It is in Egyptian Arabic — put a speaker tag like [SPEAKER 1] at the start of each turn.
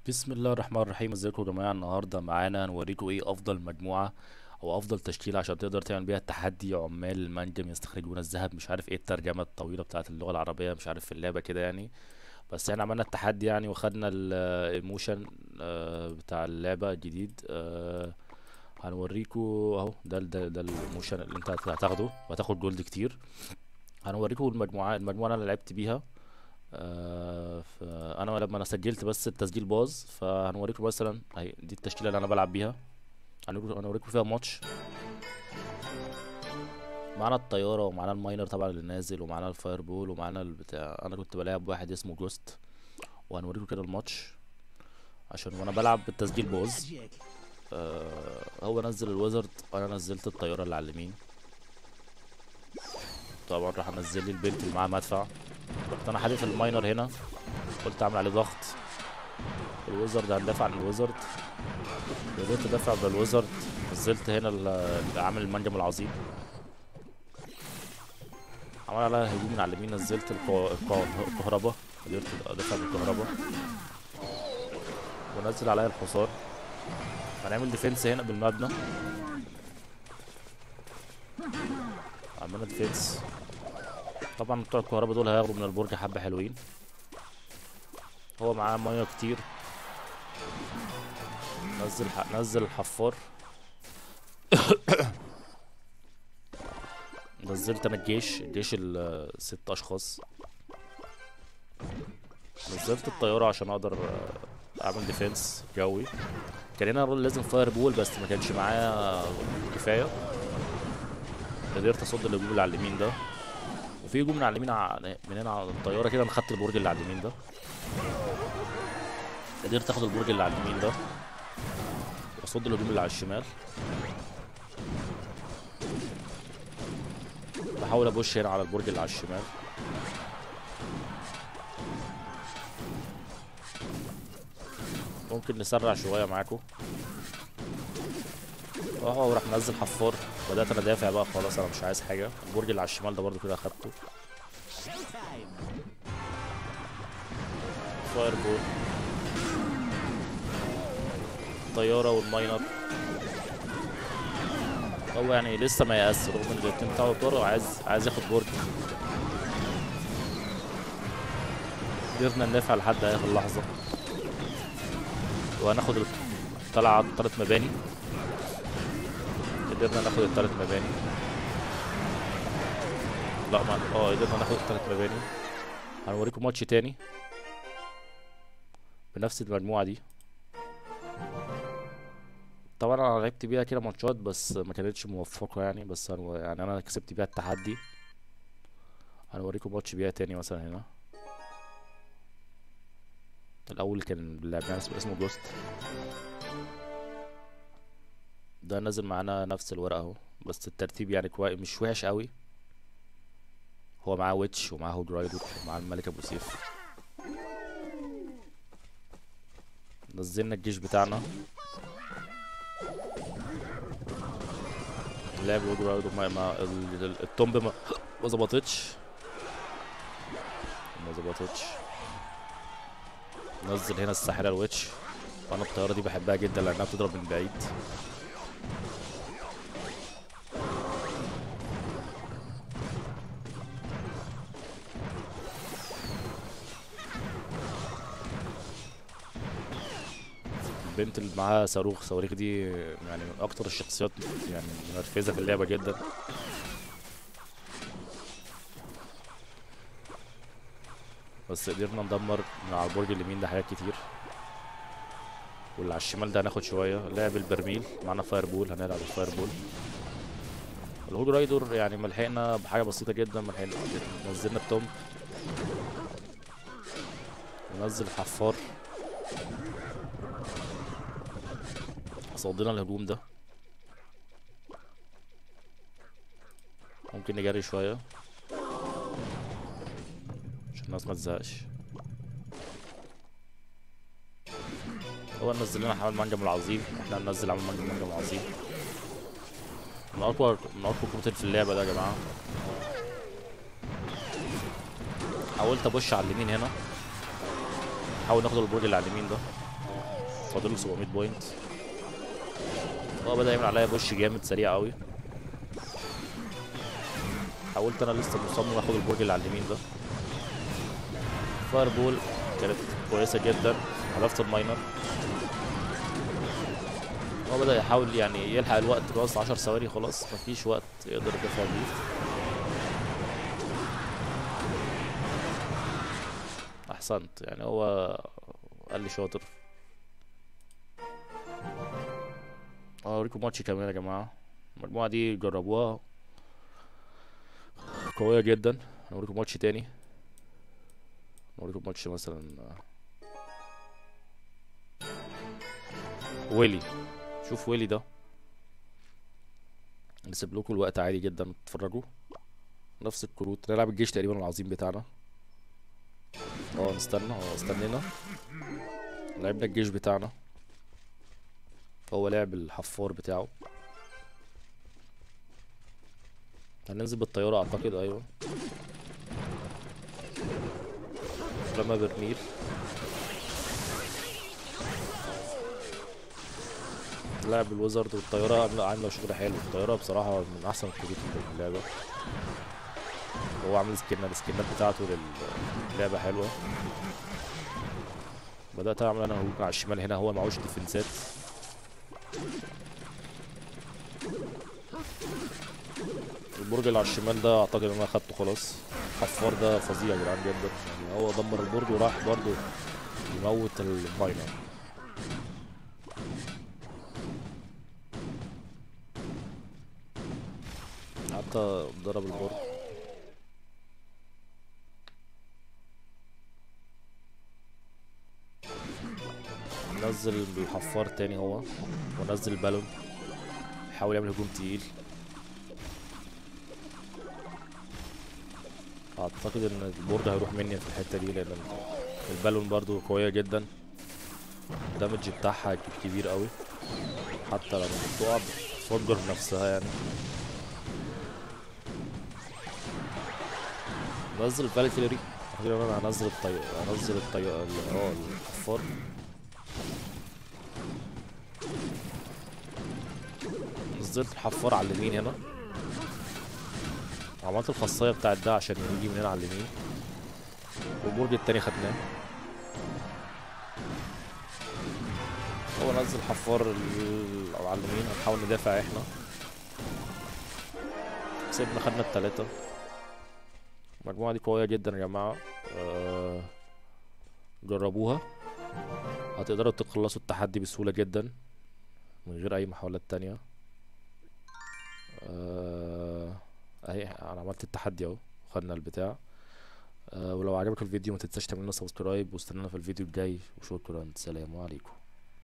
[SPEAKER 1] بسم الله الرحمن الرحيم ازيكم يا جماعه النهارده معانا هنوريكم ايه افضل مجموعه او افضل تشكيله عشان تقدر تعمل بيها التحدي عمال المنجم يستخرجون الذهب مش عارف ايه الترجمه الطويله بتاعه اللغه العربيه مش عارف في اللعبه كده يعني بس احنا عملنا التحدي يعني وخدنا الايموشن بتاع اللعبه الجديد آه، هنوريكم اهو ده ده ده الايموشن اللي انت هتاخده وهتاخد جولد كتير هنوريكم المجموعه المجموعه اللي انا لعبت بيها آه، فانا لما انا سجلت بس التسجيل باظ فهنوريكم مثلا اهي دي التشكيله اللي انا بلعب بيها هنوريكم هنوريكم فيها ماتش معانا الطياره ومعانا الماينر طبعا اللي نازل ومعانا الفاير بول ومعانا البتاع انا كنت بلعب واحد اسمه جوست وهنوريكم كده الماتش عشان وانا بلعب التسجيل باظ آه هو نزل الويزرد وانا نزلت الطياره اللي على اليمين طبعا راح انزل لي البنت اللي معاها مدفع رحت انا حادف الماينر هنا قلت اعمل عليه ضغط الويزرد هندافع عن الويزرد قدرت ادافع بالويزرد نزلت هنا ال- عامل المنجم العظيم عمل عليها هجوم من على اليمين نزلت القو- القو- الكهرباء قدرت ادافع بالكهرباء ونزل عليا الحصان هنعمل ديفنس هنا بالمبنى عملنا ديفنس طبعا بتوع الكهرباء دول هياخدوا من البرج حبة حلوين هو معاه ميه كتير نزل ح... نزل الحفار نزلت انا الجيش الجيش الست اشخاص نزلت الطيارة عشان اقدر آه، اعمل ديفنس جوي كان هنا لازم فاير بول بس ما كانش معايا كفاية قدرت اصد الهجوم اللي على اليمين ده وفي هجوم من على اليمين ع- من هنا على الطياره كده انا خدت البرج اللي على اليمين ده قدرت اخد البرج اللي على اليمين ده واصد الهجوم اللي على الشمال بحاول ابوش هنا على البرج اللي على الشمال ممكن نسرع شويه معاكم اه وراح منزل حفار بدات انا دافع بقى خلاص انا مش عايز حاجه البرج اللي على الشمال ده برضو كده اخدته فاير بول الطياره والماينر هو يعني لسه ما يأس رغم ان الاتنين بتاعه طار وعايز عايز ياخد برج قدرنا ندافع لحد اخر لحظه وهناخد طلع تلات مباني قدرنا ناخد التلات مباني لا ما اه قدرنا ناخد التلات مباني هنوريكم ماتش تاني بنفس المجموعة دي طبعا انا لعبت بيها كده ماتشات بس ما كانتش موفقة يعني بس هنو... يعني انا كسبت بيها التحدي هنوريكم ماتش بيها تاني مثلا هنا الاول كان لعبنا اسمه اسمه جوست ده نازل معانا نفس الورقة اهو بس الترتيب يعني كويس مش وحش قوي هو معاه ويتش ومعاه هود رايدر ومعاه الملك ابو سيف نزلنا الجيش بتاعنا لعب هود رايدر ما, ما ال- ال- التومب ما ما ظبطتش ما ظبطتش نزل هنا الساحرة الويتش وانا الطيارة دي بحبها جدا لانها بتضرب من بعيد البنت اللي معاها صاروخ صواريخ دي يعني من اكتر الشخصيات يعني منرفزه في اللعبه جدا بس قدرنا ندمر من على البرج اليمين ده حاجات كتير واللي على الشمال ده هناخد شويه لعب البرميل معانا فاير بول هنلعب الفاير بول الهود رايدر يعني ملحقنا بحاجه بسيطه جدا ملحقنا نزلنا التوم ونزل الحفار صدنا الهجوم ده ممكن نجري شوية عشان الناس ما تزهقش هو نزل لنا حمام المنجم العظيم احنا هننزل عمل المنجم المنجم العظيم من اقوى من اقوى كروتين في اللعبة ده يا جماعة حاولت ابش على اليمين هنا حاول ناخد البرج اللي على اليمين ده فاضل له 700 بوينت هو بدأ يعمل عليا بوش جامد سريع قوي حاولت انا لسه مصمم اخد البرج اللي على اليمين ده فاير بول كانت كويسة جدا حذفت الماينر هو بدأ يحاول يعني يلحق الوقت خلاص 10 ثواني خلاص مفيش وقت يقدر يدافع بيه احسنت يعني هو قال لي شاطر اوريكم ماتش كمان يا جماعه المجموعه دي جربوها قويه جدا اوريكم ماتش تاني اوريكم ماتش مثلا ويلي شوف ويلي ده نسيب لكم الوقت عادي جدا تتفرجوا نفس الكروت نلعب الجيش تقريبا العظيم بتاعنا اه نستنى اه استنينا لعبنا الجيش بتاعنا هو لعب الحفار بتاعه هننزل بالطيارة اعتقد ايوه رمى برميل لعب الوزرد والطيارة عاملة عاملة شغل حلو الطيارة بصراحة من أحسن الكروت في اللعبة هو عامل سكنة السكنات بتاعته للعبة حلوة بدأت أعمل أنا هجوم على الشمال هنا هو معهوش ديفنسات البرج اللي على الشمال ده أعتقد إن أنا أخدته خلاص الحفار ده فظيع يا جدعان جدا يعني هو دمر البرج وراح برضه يموت الماينر حتى ضرب البرج نزل بالحفار تاني هو ونزل البالون حاول يعمل هجوم تقيل اعتقد ان البورد هيروح مني في الحته دي لان البالون برضو قويه جدا الدمج بتاعها كبير قوي حتى لما بتقع بتفجر نفسها يعني نزل فالكيري اخيرا انا هنزل الطيارة هنزل الطيارة اه الحفار نزلت الحفار على اليمين هنا عملت الخاصية بتاعت ده عشان يجي من هنا على اليمين والبرج التاني خدناه هو نزل حفار ال- على اليمين هنحاول ندافع احنا كسبنا خدنا التلاتة المجموعة دي قوية جدا يا جماعة أه جربوها هتقدروا تخلصوا التحدي بسهولة جدا من غير أي محاولات تانية أه اهي انا عملت التحدي اهو خدنا البتاع أه ولو عجبك الفيديو ما تنساش تعمل لنا سبسكرايب واستنانا في الفيديو الجاي وشكرا سلام عليكم